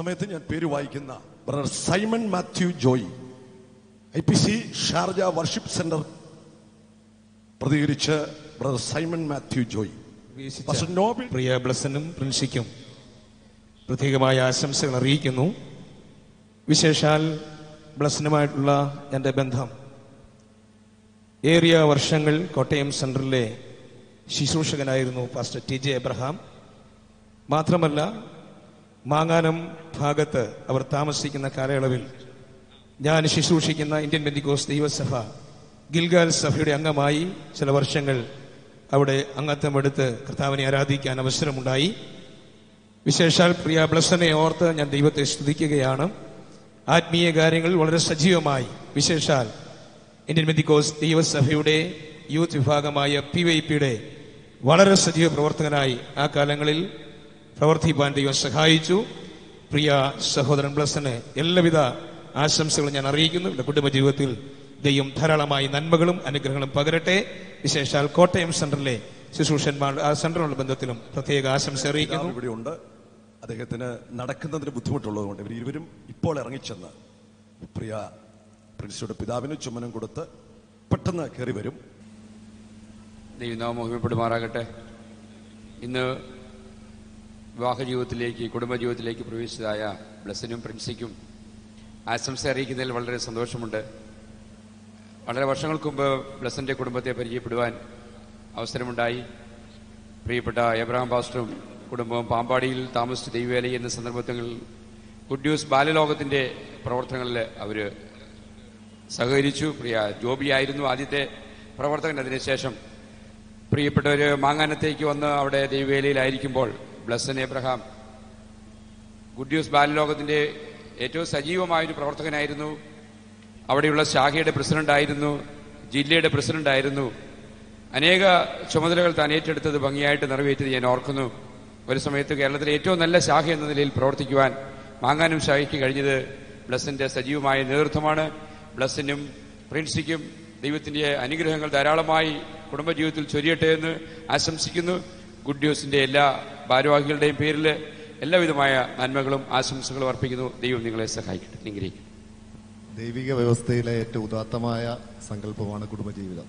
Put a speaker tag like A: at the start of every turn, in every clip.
A: സമയത്ത് ഞാൻ പേര് വായിക്കുന്ന brother Simon Mathew Joy I P C Sharjah worship centre പ്രതികരിച്ച് ബ്രദർ സൈമൺ മാത്യു ജോയി പാസ്റ്റർ നോബിൾ
B: പ്രിയ ബ്ലസനും പ്രിൻസിക്കും പ്രത്യേകമായ ആശംസകൾ അറിയിക്കുന്നു വിശേഷാൽ ബ്ലസനുമായിട്ടുള്ള എൻ്റെ ബന്ധം ഏറിയ വർഷങ്ങൾ കോട്ടയം സെൻട്രലിലെ ശുശ്രൂഷകനായിരുന്നു പാസ്റ്റർ ടി ജെ എബ്രഹാം മാത്രമല്ല മാങ്ങാനം ഭാഗത്ത് അവർ താമസിക്കുന്ന കാലയളവിൽ ഞാൻ ശുശ്രൂഷിക്കുന്ന ഇന്ത്യൻ ബെന്തിക്കോസ് ദൈവസഭ ഗിൽഗാൽ സഭയുടെ അംഗമായി ചില വർഷങ്ങൾ അവിടെ അംഗത്വമെടുത്ത് കർത്താവിനെ ആരാധിക്കാൻ അവസരമുണ്ടായി വിശേഷാൽ പ്രിയ ബ്ലസനെ ഓർത്ത് ഞാൻ ദൈവത്തെ സ്തുതിക്കുകയാണ് ആത്മീയ കാര്യങ്ങളിൽ വളരെ സജീവമായി വിശേഷാൽ ഇന്ത്യൻ ബെന്തിക്കോസ് ദൈവസഭയുടെ യൂത്ത് വിഭാഗമായ പി വൈ പിയുടെ വളരെ സജീവ പ്രവർത്തകനായി ആ കാലങ്ങളിൽ പ്രവർത്തിപ്പാൻ ദൈവം സഹായിച്ചു പ്രിയ സഹോദരൻ ബ്ലസന് എല്ലാവിധ ആശംസകളും ഞാൻ അറിയിക്കുന്നു എൻ്റെ കുടുംബ ജീവിതത്തിൽ ദൈവം ധാരാളമായി നന്മകളും അനുഗ്രഹങ്ങളും പകരട്ടെ വിശേഷാൽ കോട്ടയം സെന്ററിലെ ശുശ്രൂഷന്മാർ ആ സെന്ററിനുള്ള ബന്ധത്തിലും പ്രത്യേക ആശംസ അറിയിക്കുന്നു
A: ഇവിടെ ഉണ്ട് അദ്ദേഹത്തിന് നടക്കുന്നതിന് ബുദ്ധിമുട്ടുള്ളതുകൊണ്ട് ഇവർ ഇരുവരും ഇപ്പോൾ ഇറങ്ങിച്ചെന്ന് പ്രിയ പ്രിൻസിയുടെ പിതാവിന് ചുമനം കൊടുത്ത് പെട്ടെന്ന് കയറി വരും
C: ദൈവനാമം മഹിമപ്പെടുമാറാകട്ടെ ഇന്ന് വിവാഹ ജീവിതത്തിലേക്ക് കുടുംബജീവിതത്തിലേക്ക് പ്രവേശിച്ചതായ ബ്ലസനും പ്രിൻസിക്കും ആശംസ അറിയിക്കുന്നതിൽ വളരെ സന്തോഷമുണ്ട് വളരെ വർഷങ്ങൾക്ക് മുമ്പ് ബ്ലസന്റെ കുടുംബത്തെ പരിചയപ്പെടുവാൻ അവസരമുണ്ടായി പ്രിയപ്പെട്ട എബ്രഹാം പാസ്റ്ററും കുടുംബവും പാമ്പാടിയിൽ താമസിച്ച് ദൈവവേല എന്ന സന്ദർഭത്തിൽ ഗുഡ് ന്യൂസ് ബാലലോകത്തിന്റെ പ്രവർത്തനങ്ങളിൽ അവർ സഹകരിച്ചു പ്രിയ ജോബി ആയിരുന്നു ആദ്യത്തെ പ്രവർത്തകൻ അതിനുശേഷം പ്രിയപ്പെട്ടവർ മാങ്ങാനത്തേക്ക് വന്ന് അവിടെ ദൈവവേലയിലായിരിക്കുമ്പോൾ ബ്ലസ്സൻ എബ്രഹാം ഗുഡ് ന്യൂസ് ബാലലോകത്തിന്റെ ഏറ്റവും സജീവമായൊരു പ്രവർത്തകനായിരുന്നു അവിടെയുള്ള ശാഖയുടെ പ്രസിഡന്റായിരുന്നു ജില്ലയുടെ പ്രസിഡന്റായിരുന്നു അനേക ചുമതലകൾ താൻ ഏറ്റെടുത്തത് ഭംഗിയായിട്ട് നിറവേറ്റത് ഞാൻ ഓർക്കുന്നു ഒരു സമയത്ത് കേരളത്തിലെ ഏറ്റവും നല്ല ശാഖ എന്ന നിലയിൽ പ്രവർത്തിക്കുവാൻ മാങ്ങാനും ശാഖയ്ക്ക് കഴിഞ്ഞത് ബ്ലസ്സിന്റെ സജീവമായ നേതൃത്വമാണ് ബ്ലസ്സിനും പ്രിൻസിക്കും ദൈവത്തിന്റെ അനുഗ്രഹങ്ങൾ ധാരാളമായി കുടുംബജീവിതത്തിൽ ചൊരിയട്ടെ എന്ന് ആശംസിക്കുന്നു ഗുഡ് ന്യൂസിന്റെ എല്ലാ ഭാരവാഹികളുടെയും പേരിൽ എല്ലാവിധമായ നന്മകളും ആശംസകളും അർപ്പിക്കുന്നു ദൈവം നിങ്ങളെ സഹായിക്കട്ടെ അനുഗ്രഹിക്കും
D: ദൈവിക വ്യവസ്ഥയിലെ ഏറ്റവും ഉദാത്തമായ സങ്കല്പമാണ് കുടുംബജീവിതം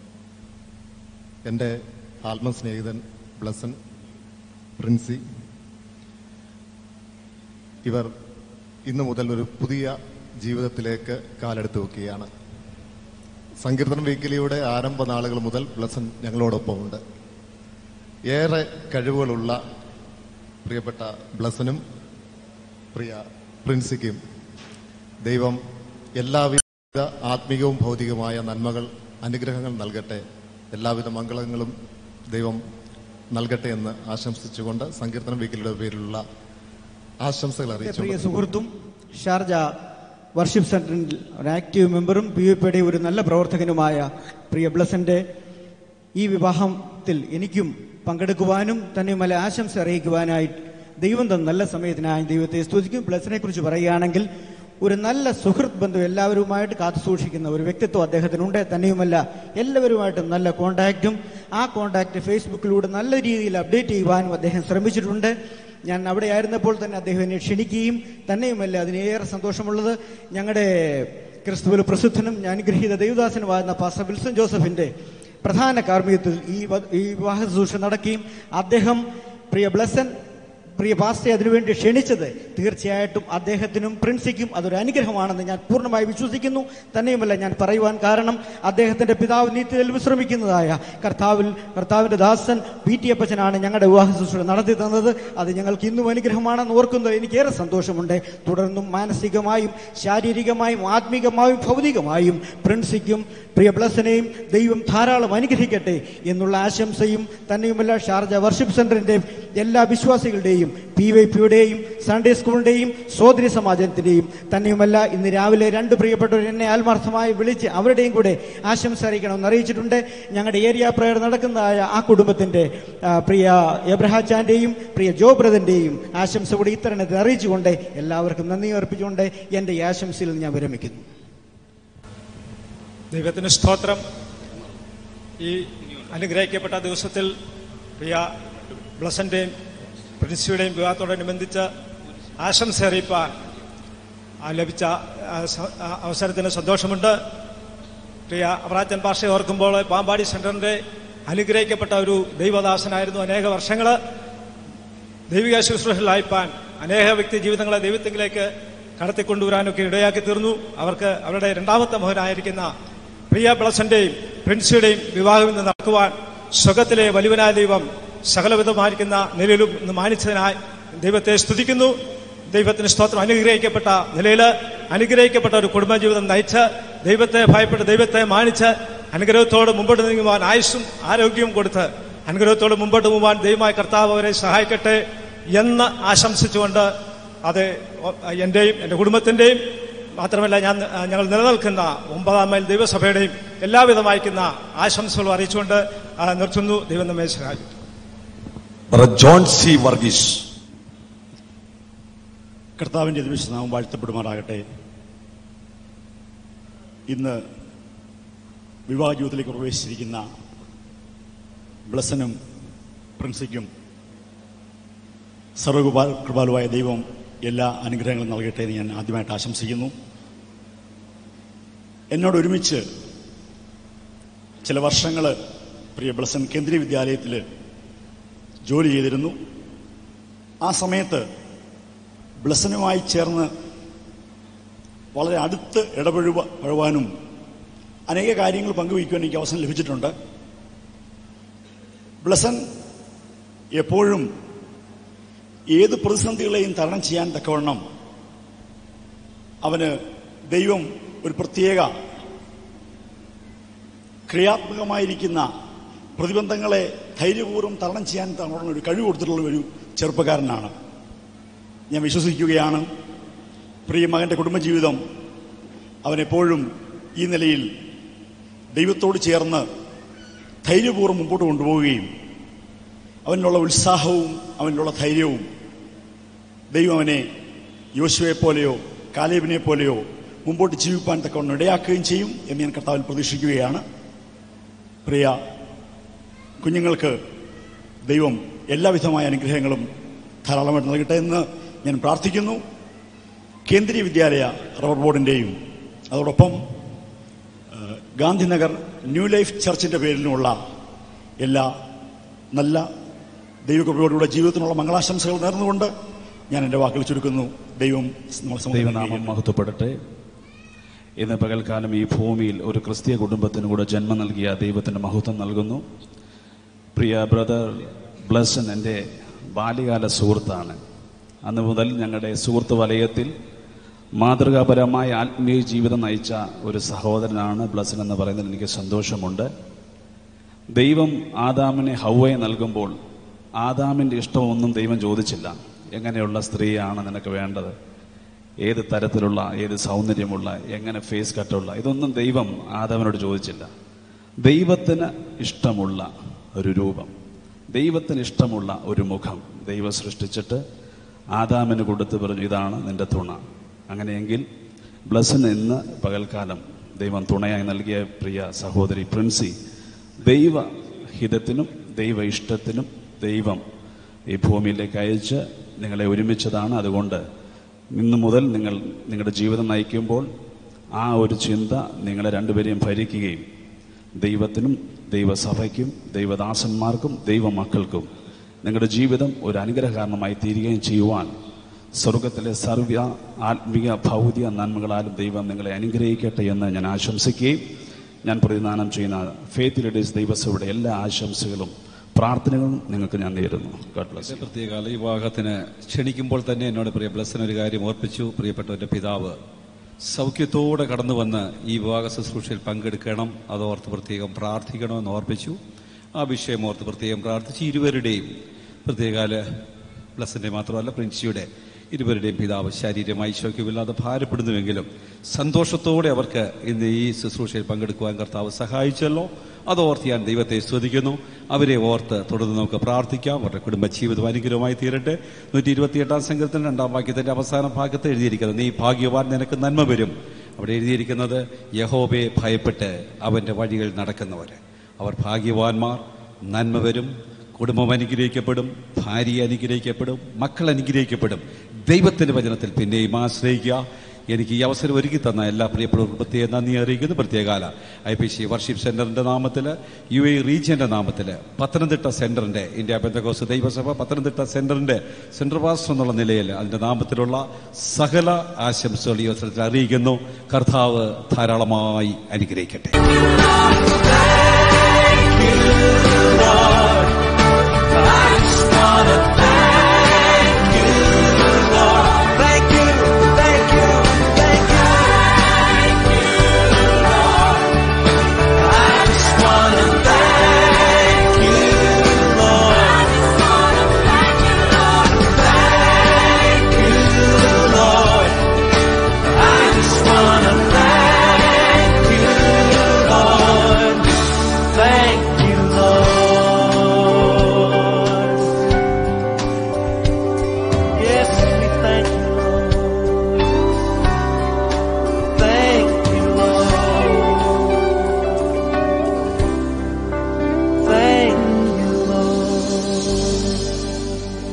D: എൻ്റെ ആത്മസ്നേഹിതൻ ബ്ലസൻ പ്രിൻസി ഇവർ ഇന്നു മുതൽ ഒരു പുതിയ ജീവിതത്തിലേക്ക് കാലെടുത്ത് വെക്കുകയാണ് സങ്കീർത്തനം വീക്കിലിയുടെ ആരംഭ നാളുകൾ മുതൽ ബ്ലസൻ ഞങ്ങളോടൊപ്പമുണ്ട് ഏറെ കഴിവുകളുള്ള പ്രിയപ്പെട്ട ബ്ലസനും പ്രിയ പ്രിൻസിക്കും ദൈവം എല്ലാവിധ ആത്മീയവും ഭൗതികമായ നന്മകൾ അനുഗ്രഹങ്ങൾ നൽകട്ടെ എല്ലാവിധ മംഗളങ്ങളും ദൈവം നൽകട്ടെ എന്ന് ആശംസിച്ചുകൊണ്ട് സങ്കീർത്തനം വീക്കിലിയുടെ പേരിലുള്ള ആശംസകൾ
E: പ്രിയ
D: അറിയിച്ചു
E: സുഹൃത്തും ഷാർജ വർഷിപ്പ് സെന്ററിൽ ഒരു ആക്റ്റീവ് മെമ്പറും പി യു പിയുടെ ഒരു നല്ല പ്രവർത്തകനുമായ പ്രിയ ബ്ലസന്റെ ഈ വിവാഹത്തിൽ എനിക്കും പങ്കെടുക്കുവാനും തന്നെയുമല്ല ആശംസ അറിയിക്കുവാനായി ദൈവം തന്ന നല്ല സമയത്തിനായി ദൈവത്തെ സ്തുതിക്കും ബ്ലസിനെ കുറിച്ച് പറയുകയാണെങ്കിൽ ഒരു നല്ല സുഹൃത്ത് ബന്ധം എല്ലാവരുമായിട്ട് കാത്തു സൂക്ഷിക്കുന്ന ഒരു വ്യക്തിത്വം അദ്ദേഹത്തിനുണ്ട് തന്നെയുമല്ല എല്ലാവരുമായിട്ടും നല്ല കോണ്ടാക്റ്റും ആ കോണ്ടാക്ട് ഫേസ്ബുക്കിലൂടെ നല്ല രീതിയിൽ അപ്ഡേറ്റ് ചെയ്യുവാനും അദ്ദേഹം ശ്രമിച്ചിട്ടുണ്ട് ഞാൻ അവിടെ ആയിരുന്നപ്പോൾ തന്നെ അദ്ദേഹം എന്നെ ക്ഷണിക്കുകയും തന്നെയുമല്ല അതിനേറെ സന്തോഷമുള്ളത് ഞങ്ങളുടെ ക്രിസ്തുവിൽ പ്രസിദ്ധനും ഞാൻ അനുഗ്രഹീത ദൈവദാസനുമായിരുന്ന പാസ്റ്റർ വിൽസൺ ജോസഫിന്റെ പ്രധാന കാർമ്മികത്തിൽ ഈ വ- ഈ വിവാഹ ശുശ്രൂഷ നടക്കുകയും അദ്ദേഹം പ്രിയ ബ്ലസൻ പ്രിയ പാസ്റ്ററെ അതിനുവേണ്ടി ക്ഷണിച്ചത് തീർച്ചയായിട്ടും അദ്ദേഹത്തിനും പ്രിൻസിക്കും അതൊരു അനുഗ്രഹമാണെന്ന് ഞാൻ പൂർണ്ണമായി വിശ്വസിക്കുന്നു തന്നെയുമല്ല ഞാൻ പറയുവാൻ കാരണം അദ്ദേഹത്തിന്റെ പിതാവ് നീതിയിൽ വിശ്രമിക്കുന്നതായ കർത്താവിൽ കർത്താവിന്റെ ദാസൻ പി ടി അപ്പച്ചനാണ് ഞങ്ങളുടെ വിവാഹ ശുശ്രൂഷ നടത്തി തന്നത് അത് ഞങ്ങൾക്ക് ഇന്നും അനുഗ്രഹമാണെന്ന് ഓർക്കുന്നത് എനിക്കേറെ സന്തോഷമുണ്ട് തുടർന്നും മാനസികമായും ശാരീരികമായും ആത്മീകമായും ഭൗതികമായും പ്രിൻസിക്കും പ്രിയ ബ്ലസനെയും ദൈവം ധാരാളം അനുഗ്രഹിക്കട്ടെ എന്നുള്ള ആശംസയും തന്നെയുമല്ല ഷാർജ വർഷിപ്പ് സെന്ററിന്റെ എല്ലാ വിശ്വാസികളുടെയും പി വൈ പിയുടെയും സൺഡേ സ്കൂളിന്റെയും സോദരി സമാജത്തിന്റെയും തന്നെയുമല്ല ഇന്ന് രാവിലെ രണ്ട് പ്രിയപ്പെട്ടവർ എന്നെ ആത്മാർത്ഥമായി വിളിച്ച് അവരുടെയും കൂടെ ആശംസ അറിയിക്കണമെന്ന് അറിയിച്ചിട്ടുണ്ട് ഞങ്ങളുടെ ഏരിയ പ്രയർ നടക്കുന്നതായ ആ കുടുംബത്തിന്റെ ആ, പ്രിയ എബ്രഹാച്ചാന്റെയും പ്രിയ ജോ ബ്രദന്റെയും ആശംസ കൂടി ഇത്തരണത്തിൽ അറിയിച്ചുകൊണ്ട് എല്ലാവർക്കും നന്ദി അർപ്പിച്ചുകൊണ്ട് എന്റെ ഈ ആശംസയിൽ ഞാൻ വിരമിക്കുന്നു
F: ദൈവത്തിന് സ്തോത്രം ഈ അനുഗ്രഹിക്കപ്പെട്ട ദിവസത്തിൽ പ്രിയ ബ്ലസന്റെയും പ്രിൻസിയുടെയും വിവാഹത്തോടനുബന്ധിച്ച് ആശംസ അറിയിപ്പാൻ ആ ലഭിച്ച ആ, സ- ആ അവസരത്തിന് സന്തോഷമുണ്ട് പ്രിയ അവറാച്ചൻ പാഷയെ ഓർക്കുമ്പോൾ പാമ്പാടി സെന്ററിന്റെ അനുഗ്രഹിക്കപ്പെട്ട ഒരു ദൈവദാസനായിരുന്നു അനേക വർഷങ്ങൾ ദൈവിക ശുശ്രൂഷയിലായിപ്പാൻ അനേക വ്യക്തി ജീവിതങ്ങളെ ദൈവത്തിലേക്ക് കടത്തിക്കൊണ്ടുവരാനൊക്കെ ഇടയാക്കി തീർന്നു അവർക്ക് അവരുടെ രണ്ടാമത്തെ മകനായിരിക്കുന്ന പ്രിയ ബ്ലസന്റെയും പ്രിൻസിയുടെയും വിവാഹം ഇന്ന് നടക്കുവാൻ സ്വഗത്തിലെ വലിവനായ ദൈവം സകലവിധമായിരിക്കുന്ന നിലയിലും ഇന്ന് മാനിച്ചതിനായി ദൈവത്തെ സ്തുതിക്കുന്നു ദൈവത്തിന് സ്തോത്രം അനുഗ്രഹിക്കപ്പെട്ട നിലയിൽ അനുഗ്രഹിക്കപ്പെട്ട ഒരു കുടുംബജീവിതം നയിച്ച് ദൈവത്തെ ഭയപ്പെട്ട് ദൈവത്തെ മാനിച്ച് അനുഗ്രഹത്തോട് മുമ്പോട്ട് നീങ്ങുവാൻ ആയുസ്സും ആരോഗ്യവും കൊടുത്ത് അനുഗ്രഹത്തോട് മുമ്പോട്ട് പോകാൻ ദൈവമായ കർത്താവ് അവരെ സഹായിക്കട്ടെ എന്ന് ആശംസിച്ചുകൊണ്ട് അത് എന്റെയും എന്റെ കുടുംബത്തിന്റെയും മാത്രമല്ല ഞാൻ ഞങ്ങൾ നിലനിൽക്കുന്ന ഒമ്പതാം മൈൽ ദൈവസഭയുടെയും എല്ലാവിധമായിരിക്കുന്ന ആശംസകളും അറിയിച്ചുകൊണ്ട് ആ, നിർത്തുന്നു ദൈവം നമ്മെ സഹായിക്കും
A: ബ്രദർ ജോൺ സി വർഗീസ്
G: കർത്താവിൻ്റെ നിമിഷനാമം വാഴ്ത്തപ്പെടുമാറാകട്ടെ ഇന്ന് വിവാഹ ജീവിതത്തിലേക്ക് പ്രവേശിച്ചിരിക്കുന്ന ബ്ലസനും പ്രിൻസിക്കും സർവകൃപാ കൃപാലുവായ ദൈവം എല്ലാ അനുഗ്രഹങ്ങളും നൽകട്ടെ എന്ന് ഞാൻ ആദ്യമായിട്ട് ആശംസിക്കുന്നു എന്നോട് ഒരുമിച്ച് ചില വർഷങ്ങൾ പ്രിയ ബ്ലസൻ കേന്ദ്രീയ വിദ്യാലയത്തിൽ ജോലി ചെയ്തിരുന്നു ആ സമയത്ത് ബ്ലസനുമായി ചേർന്ന് വളരെ അടുത്ത് ഇടപഴകുക പഴുവാനും അനേക കാര്യങ്ങൾ പങ്കുവയ്ക്കുവാൻ എനിക്ക് അവസരം ലഭിച്ചിട്ടുണ്ട് ബ്ലസൻ എപ്പോഴും ഏത് പ്രതിസന്ധികളെയും തരണം ചെയ്യാൻ തക്കവണ്ണം അവന് ദൈവം ഒരു പ്രത്യേക ക്രിയാത്മകമായിരിക്കുന്ന പ്രതിബന്ധങ്ങളെ ധൈര്യപൂർവ്വം തരണം ചെയ്യാൻ തക്കവണ്ണം ഒരു കഴിവ് കൊടുത്തിട്ടുള്ള ഒരു ചെറുപ്പക്കാരനാണ് ഞാൻ വിശ്വസിക്കുകയാണ് പ്രിയ മകന്റെ കുടുംബജീവിതം അവനെപ്പോഴും ഈ നിലയിൽ ദൈവത്തോട് ചേർന്ന് ധൈര്യപൂർവ്വം മുമ്പോട്ട് കൊണ്ടുപോവുകയും അവനിലുള്ള ഉത്സാഹവും അവനിലുള്ള ധൈര്യവും ദൈവം അവനെ യോശുവെ പോലെയോ കാലേബിനെ പോലെയോ മുമ്പോട്ട് ജീവിപ്പാൻ തക്കവണ്ണം ഇടയാക്കുകയും ചെയ്യും എന്ന് ഞാൻ കർത്താവിൽ പ്രതീക്ഷിക്കുകയാണ് പ്രിയ കുഞ്ഞുങ്ങൾക്ക് ദൈവം എല്ലാവിധമായ അനുഗ്രഹങ്ങളും ധാരാളമായിട്ട് നൽകട്ടെ എന്ന് ഞാൻ പ്രാർത്ഥിക്കുന്നു കേന്ദ്രീയ വിദ്യാലയ റബ്ബർ ബോർഡിൻ്റെയും അതോടൊപ്പം ആ, ഗാന്ധിനഗർ ന്യൂ ലൈഫ് ചർച്ചിൻ്റെ പേരിലുമുള്ള എല്ലാ നല്ല ദൈവകൃപയോടുകൂടെ ജീവിതത്തിനുള്ള മംഗളാശംസകൾ നേർന്നുകൊണ്ട് ഞാൻ എൻ്റെ വാക്കുകൾ ചുരുക്കുന്നു ദൈവം നമ്മളെ
H: ദൈവനാമം
G: സംബന്ധിക്കുകയും
H: മഹത്വപ്പെടട്ടെ ഇന്ന് പകൽക്കാലം ഈ ഭൂമിയിൽ ഒരു ക്രിസ്തീയ കുടുംബത്തിന് കൂടെ ജന്മം നൽകിയ ദൈവത്തിന് മഹത്വം നൽകുന്നു പ്രിയ ബ്രദർ ബ്ലസൻ എൻ്റെ ബാല്യകാല സുഹൃത്താണ് അന്ന് മുതൽ ഞങ്ങളുടെ സുഹൃത്ത് വലയത്തിൽ മാതൃകാപരമായ ആത്മീയ ജീവിതം നയിച്ച ഒരു സഹോദരനാണ് ബ്ലസൻ എന്ന് പറയുന്നതിൽ എനിക്ക് സന്തോഷമുണ്ട് ദൈവം ആദാമിനെ ഹൗവയെ നൽകുമ്പോൾ ആദാമിൻ്റെ ഇഷ്ടമൊന്നും ദൈവം ചോദിച്ചില്ല എങ്ങനെയുള്ള സ്ത്രീയാണ് നിനക്ക് വേണ്ടത് ഏത് തരത്തിലുള്ള ഏത് സൗന്ദര്യമുള്ള എങ്ങനെ ഫേസ് കട്ടുള്ള ഇതൊന്നും ദൈവം ആദാമിനോട് ചോദിച്ചില്ല ദൈവത്തിന് ഇഷ്ടമുള്ള ഒരു രൂപം ദൈവത്തിന് ഇഷ്ടമുള്ള ഒരു മുഖം ദൈവം സൃഷ്ടിച്ചിട്ട് ആദാമിന് കൊടുത്ത് പറഞ്ഞു ഇതാണ് നിന്റെ തുണ അങ്ങനെയെങ്കിൽ ബ്ലസ്സിന് ഇന്ന് പകൽക്കാലം ദൈവം തുണയായി നൽകിയ പ്രിയ സഹോദരി പ്രിൻസി ദൈവഹിതത്തിനും ദൈവ ഇഷ്ടത്തിനും ദൈവം ഈ ഭൂമിയിലേക്ക് അയച്ച് നിങ്ങളെ ഒരുമിച്ചതാണ് അതുകൊണ്ട് ഇന്നു മുതൽ നിങ്ങൾ നിങ്ങളുടെ ജീവിതം നയിക്കുമ്പോൾ ആ ഒരു ചിന്ത നിങ്ങളെ രണ്ടുപേരെയും ഭരിക്കുകയും ദൈവത്തിനും ദൈവസഭയ്ക്കും ദൈവദാസന്മാർക്കും ദൈവമക്കൾക്കും നിങ്ങളുടെ ജീവിതം ഒരു അനുഗ്രഹകാരണമായി തീരുകയും ചെയ്യുവാൻ സ്വർഗത്തിലെ സർവ്വ ആത്മീയ ഭൗതിക നന്മകളാലും ദൈവം നിങ്ങളെ അനുഗ്രഹിക്കട്ടെ എന്ന് ഞാൻ ആശംസിക്കുകയും ഞാൻ പ്രതിദാനം ചെയ്യുന്ന ഫേത്ത് ലീഡേഴ്സ് ദൈവസഭയുടെ എല്ലാ ആശംസകളും പ്രാർത്ഥനകളും നിങ്ങൾക്ക് ഞാൻ നേരുന്നു ഗോഡ് ബ്ലസ്
I: എൻ്റെ പ്രത്യേകാല ഈ വിവാഹത്തിന് ക്ഷണിക്കുമ്പോൾ തന്നെ എന്നോട് പ്രിയ ബ്ലസ്സിന് ഒരു കാര്യം ഓർപ്പിച്ചു പ്രിയപ്പെട്ടവന്റെ പിതാവ് സൗഖ്യത്തോടെ കടന്നു വന്ന് ഈ വിവാഹ ശുശ്രൂഷയിൽ പങ്കെടുക്കണം അതോർത്ത് പ്രത്യേകം പ്രാർത്ഥിക്കണമെന്ന് ഓർപ്പിച്ചു ആ വിഷയം ഓർത്ത് പ്രത്യേകം പ്രാർത്ഥിച്ച് ഇരുവരുടെയും പ്രത്യേകാല ബ്ലസ്സിന്റെ മാത്രമല്ല പ്രിൻസിയുടെ ഇരുവരുടെയും പിതാവ് ശാരീരമായി ശോക്യമില്ലാതെ ഭാരപ്പെടുന്നുവെങ്കിലും സന്തോഷത്തോടെ അവർക്ക് ഇന്ന് ഈ ശുശ്രൂഷയിൽ പങ്കെടുക്കുവാൻ കർത്താവ് സഹായിച്ചല്ലോ അതോർത്ത് ഞാൻ ദൈവത്തെ സ്തുതിക്കുന്നു അവരെ ഓർത്ത് തുടർന്ന് നമുക്ക് പ്രാർത്ഥിക്കാം അവരുടെ കുടുംബജീവിതം അനുഗ്രഹമായി തീരട്ടെ നൂറ്റി ഇരുപത്തിയെട്ടാം സംഘത്തിന് രണ്ടാം വാക്യത്തിന്റെ അവസാന ഭാഗത്ത് എഴുതിയിരിക്കുന്നത് നീ ഭാഗ്യവാൻ നിനക്ക് നന്മ വരും അവിടെ എഴുതിയിരിക്കുന്നത് യഹോബയെ ഭയപ്പെട്ട് അവന്റെ വഴികൾ നടക്കുന്നവര് അവർ ഭാഗ്യവാന്മാർ നന്മ വരും കുടുംബം അനുഗ്രഹിക്കപ്പെടും ഭാര്യ അനുഗ്രഹിക്കപ്പെടും മക്കൾ അനുഗ്രഹിക്കപ്പെടും ദൈവത്തിൻ്റെ വചനത്തിൽ പിന്നെയും ആശ്രയിക്കുക എനിക്ക് ഈ അവസരം ഒരുക്കി തന്ന എല്ലാ പ്രിയപ്പെട്ടവർക്കും പ്രത്യേക നന്ദി അറിയിക്കുന്നു പ്രത്യേകാല ഐ പി സി വർഷിപ്പ് സെന്ററിന്റെ നാമത്തിൽ യു എ റീജിയന്റെ നാമത്തിൽ പത്തനംതിട്ട സെന്ററിന്റെ ഇന്ത്യ ബന്ധകോസ് ദൈവസഭ പത്തനംതിട്ട സെന്ററിന്റെ സെൻട്രൽ പാസ്റ്റർ എന്നുള്ള നിലയിൽ അതിന്റെ നാമത്തിലുള്ള സകല ആശംസകൾ ഈ അവസരത്തിൽ അറിയിക്കുന്നു കർത്താവ് ധാരാളമായി അനുഗ്രഹിക്കട്ടെ
J: Thank you, thank you, thank you. I just wanna thank you, Lord. Thank you, Lord. I just wanna thank you, Lord. Thank you, Lord. Yes, we thank you, Lord. Thank you, Lord. Thank you, Lord.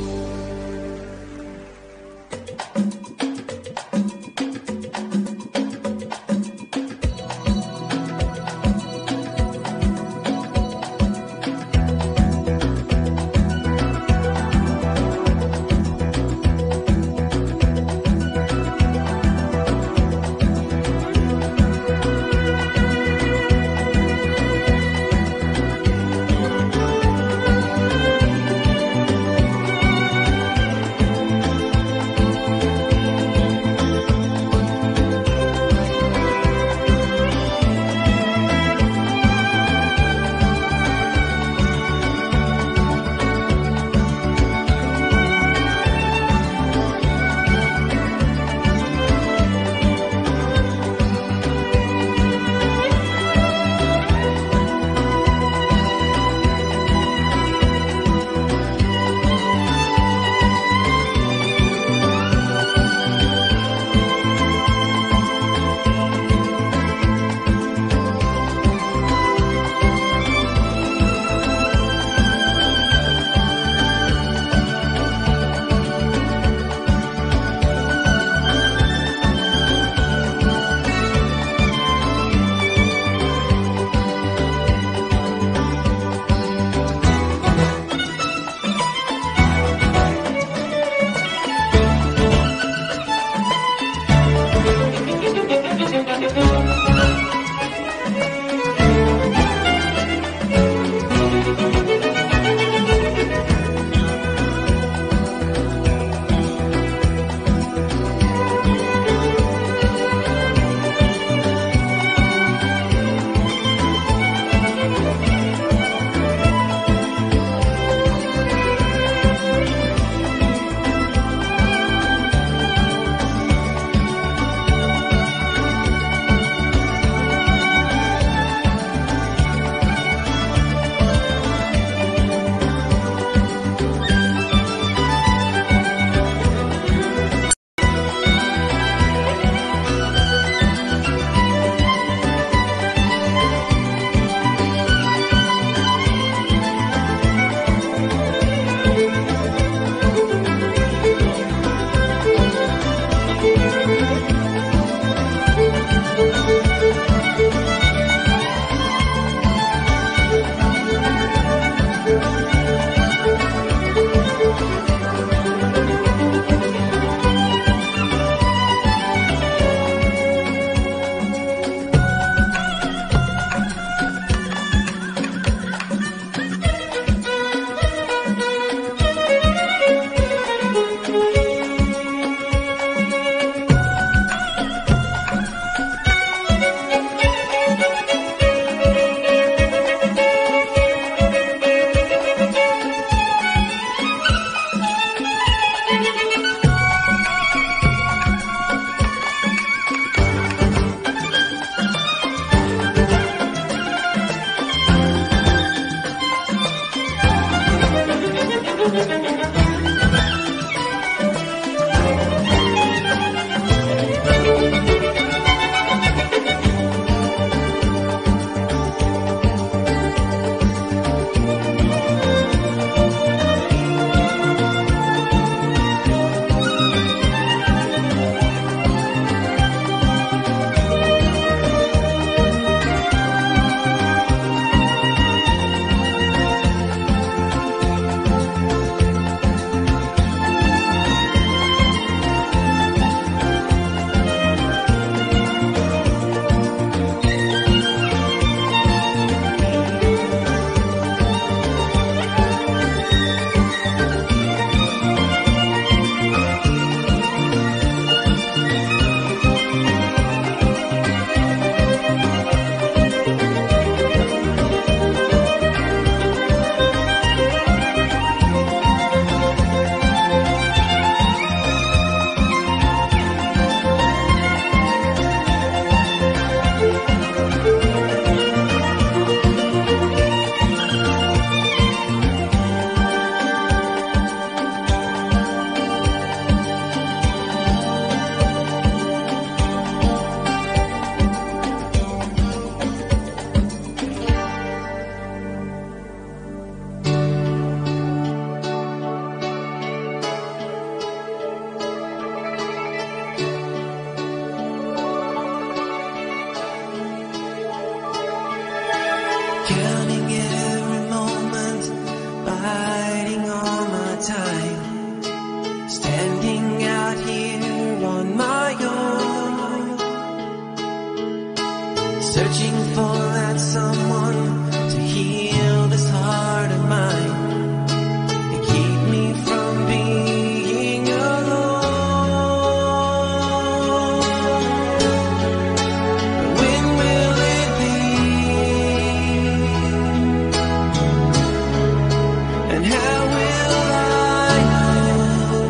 J: how will I know?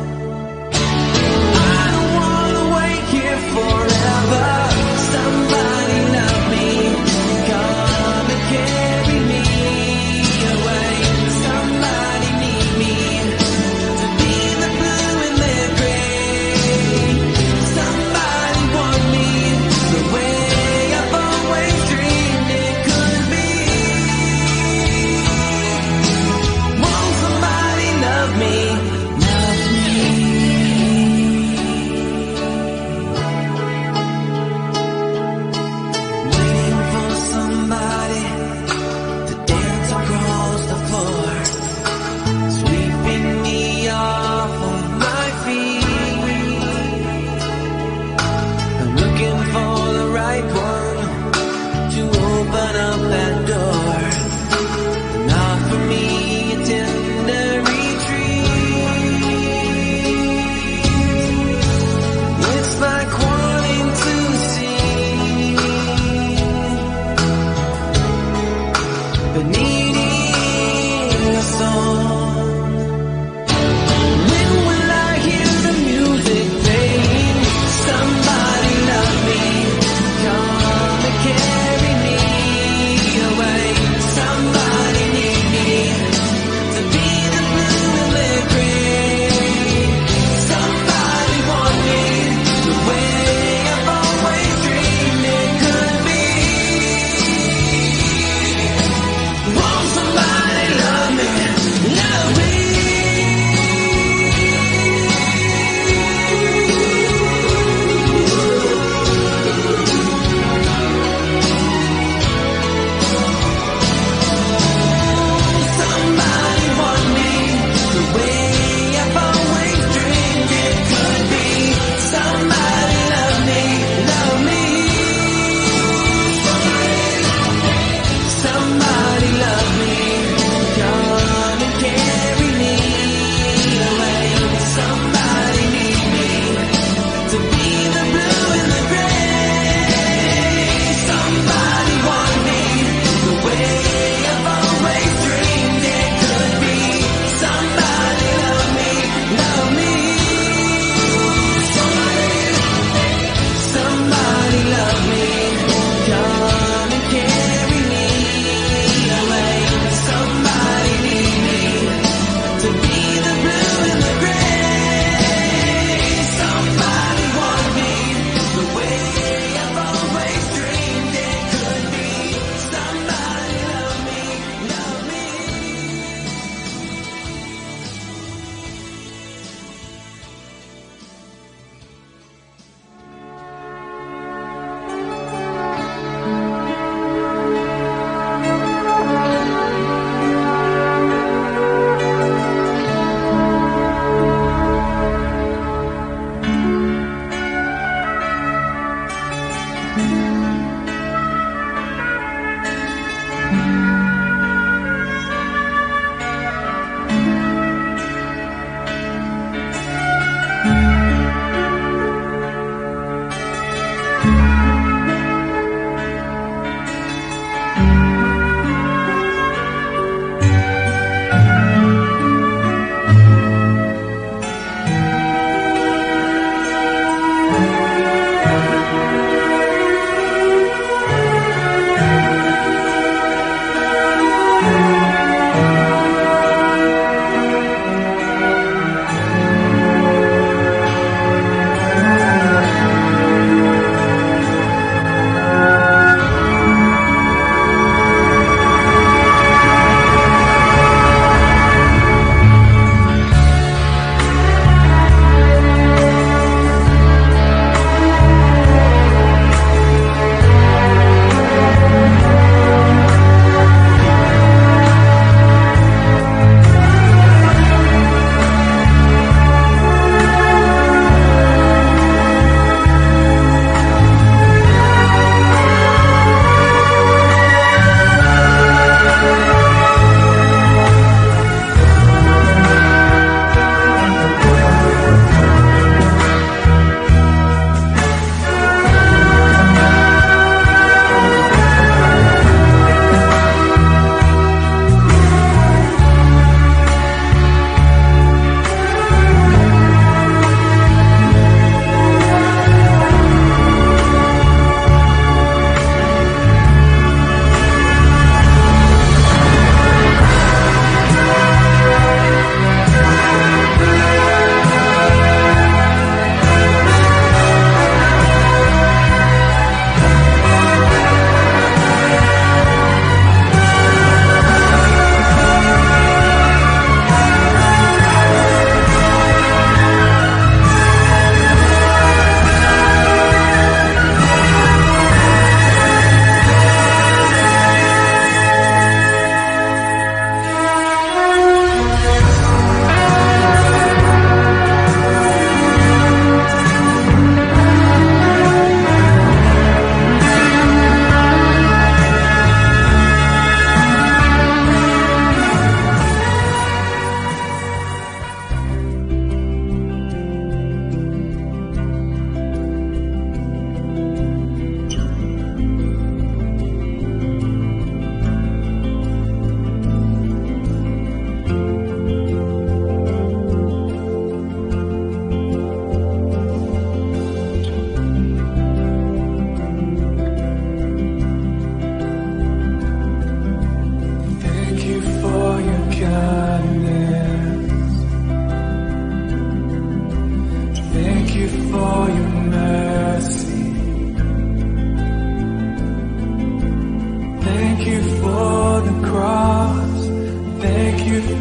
J: I don't wanna wait here forever. Somebody love me, come and carry me away. Somebody need me to be the blue in their gray. Somebody want me the way I've always dreamed it could be. Won't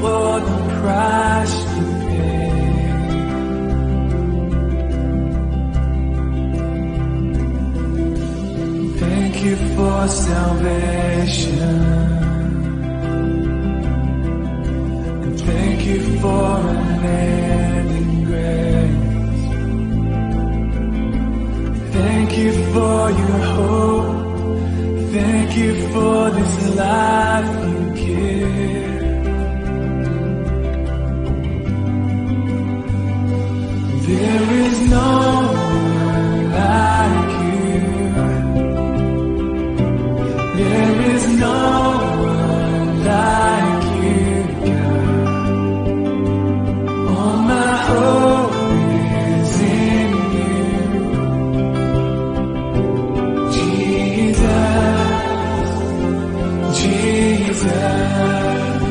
J: for the price you paid. Thank you for salvation. And thank you for unending grace. Thank you for your hope. Thank you for this life you give. There is no one like you. There is no one like you. All my hope is in you. Jesus, Jesus.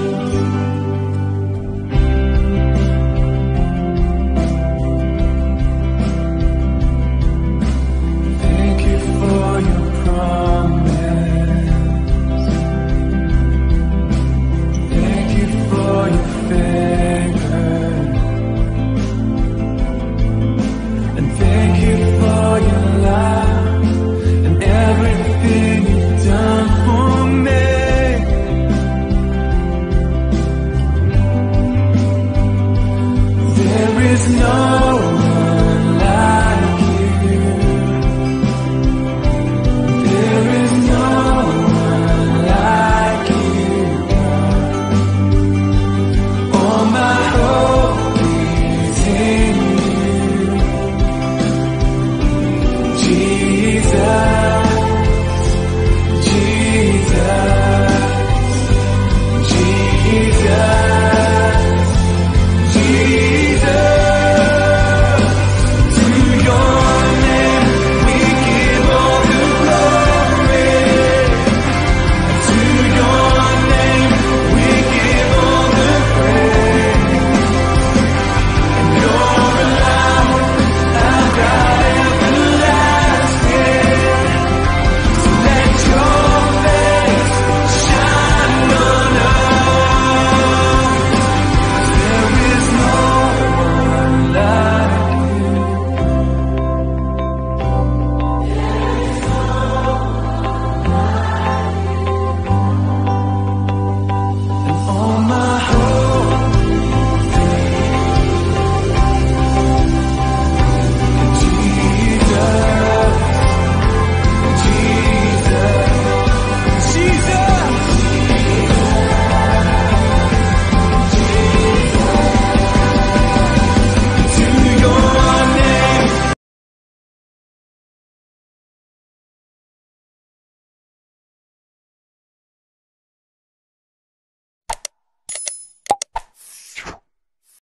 J: Thank you for your promise. Thank you for your favor. And thank you for your love and everything you've done for me. There is no